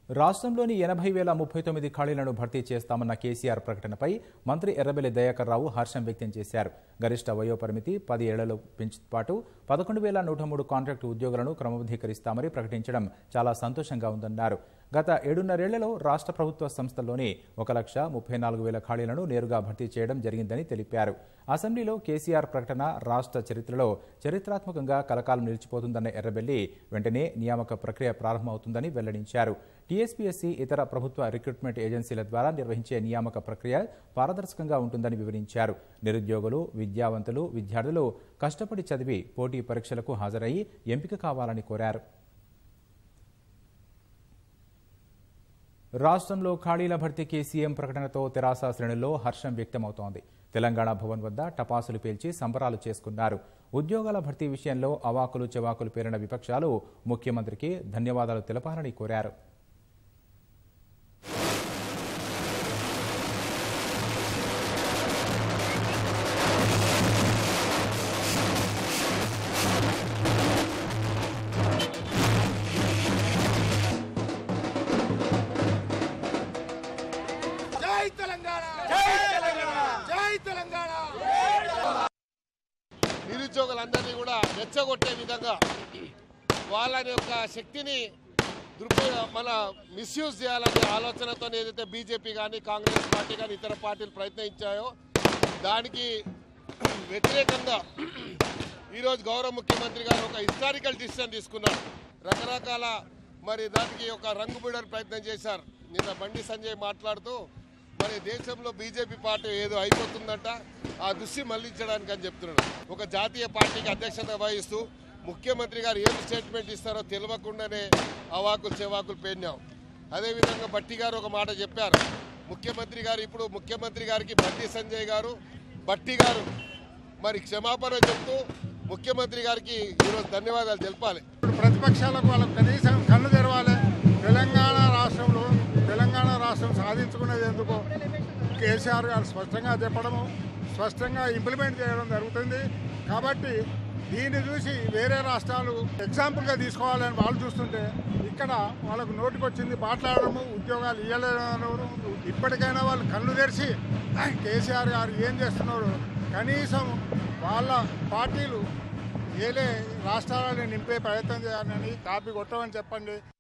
రాష్ట్రంలోని ఎనభై వేల ముప్పై తొమ్మిది ఖాళీలను భర్తీ చేస్తామన్న కేసీఆర్ ప్రకటనపై మంత్రి ఎర్రబెల్లి దయాకర్ రావు హర్షం వ్యక్తం చేశారు గరిష్ట వయోపరిమితి పది ఏళ్లలో పెంచు పాటు పదకొండు వేల నూట మూడు కాంట్రాక్టు ఉద్యోగులను క్రమబద్ధీకరిస్తామని ప్రకటించడం చాలా సంతోషంగా ఉందన్నారు గత ఏడున్నరేళ్లలో రాష్ట్ర ప్రభుత్వ సంస్థల్లోని ఒక లక్ష ముప్పై నాలుగు వేల ఖాళీలను నేరుగా భర్తీ చేయడం జరిగిందని తెలిపారు అసెంబ్లీలో కేసీఆర్ ప్రకటన రాష్ట్ర చరిత్రలో చరిత్రాత్మకంగా కలకాలం నిలిచిపోతుందన్న ఎర్రబెల్లి వెంటనే నియామక ప్రక్రియ ప్రారంభమవుతుందని వెల్లడించారు టీఎస్పీఎస్సీ ఇతర ప్రభుత్వ రిక్రూట్మెంట్ ఏజెన్సీల ద్వారా నిర్వహించే నియామక ప్రక్రియ పారదర్శకంగా ఉంటుందని వివరించారు నిరుద్యోగులు విద్యావంతులు విద్యార్థులు కష్టపడి చదివి పోటీ పరీక్షలకు హాజరయ్యి ఎంపిక కావాలని కోరారు రాష్ట్రంలో ఖాళీల భర్తీకి సీఎం ప్రకటనతో తెరాస శ్రేణుల్లో హర్షం వ్యక్తమవుతోంది తెలంగాణ భవన్ వద్ద టపాసులు పేల్చి సంబరాలు చేసుకున్నారు ఉద్యోగాల భర్తీ విషయంలో అవాకులు చెవాకులు పేరిన విపక్షాలు ముఖ్యమంత్రికి ధన్యవాదాలు తెలపాలని కోరారు జై తెలంగాణ జై తెలంగాణ జై తెలంగాణ నిరుద్యోగులందరినీ కూడా రెచ్చగొట్టే విధంగా వాళ్ళని యొక్క శక్తిని దృక్పథ మన మిస్యూజ్ చేయాలనే ఆలోచనతో ఏదైతే బీజేపీ కానీ కాంగ్రెస్ పార్టీ కానీ ఇతర పార్టీలు ప్రయత్నించాయో దానికి వ్యతిరేకంగా ఈరోజు గౌరవ ముఖ్యమంత్రి గారు ఒక హిస్టారికల్ డిసిషన్ తీసుకున్నారు రకరకాల మరి దానికి ఒక రంగు బిడని ప్రయత్నం చేశారు నిన్న బండి సంజయ్ మాట్లాడుతూ మరి దేశంలో బీజేపీ పార్టీ ఏదో అయిపోతుందంట ఆ దృష్టి మళ్లించడానికి అని చెప్తున్నాడు ఒక జాతీయ పార్టీకి అధ్యక్షత వహిస్తూ ముఖ్యమంత్రి గారు ఏం స్టేట్మెంట్ ఇస్తారో తెలియకుండానే అవాకులు చెవాకులు పేర్నాం అదేవిధంగా బట్టి గారు ఒక మాట చెప్పారు ముఖ్యమంత్రి గారు ఇప్పుడు ముఖ్యమంత్రి గారికి బండి సంజయ్ గారు బట్టి గారు మరి క్షమాపణ చెప్తూ ముఖ్యమంత్రి గారికి ఈరోజు ధన్యవాదాలు తెలపాలి ఇప్పుడు ప్రతిపక్షాలకు వాళ్ళకు కనీసం కళ్ళు తెరవాలి తెలంగాణ రాష్ట్రంలో తెలంగాణ రాష్ట్రం సాధించుకునేది ఎందుకు కేసీఆర్ గారు స్పష్టంగా చెప్పడము స్పష్టంగా ఇంప్లిమెంట్ చేయడం జరుగుతుంది కాబట్టి దీన్ని చూసి వేరే రాష్ట్రాలు ఎగ్జాంపుల్గా తీసుకోవాలని వాళ్ళు చూస్తుంటే ఇక్కడ వాళ్ళకు నోటికొచ్చింది మాట్లాడడము ఉద్యోగాలు ఇవ్వలేరు ఇప్పటికైనా వాళ్ళు కళ్ళు తెరిచి కేసీఆర్ గారు ఏం చేస్తున్నారు కనీసం వాళ్ళ పార్టీలు ఏలే రాష్ట్రాలను నింపే ప్రయత్నం చేయాలని కాపీ కొట్టమని చెప్పండి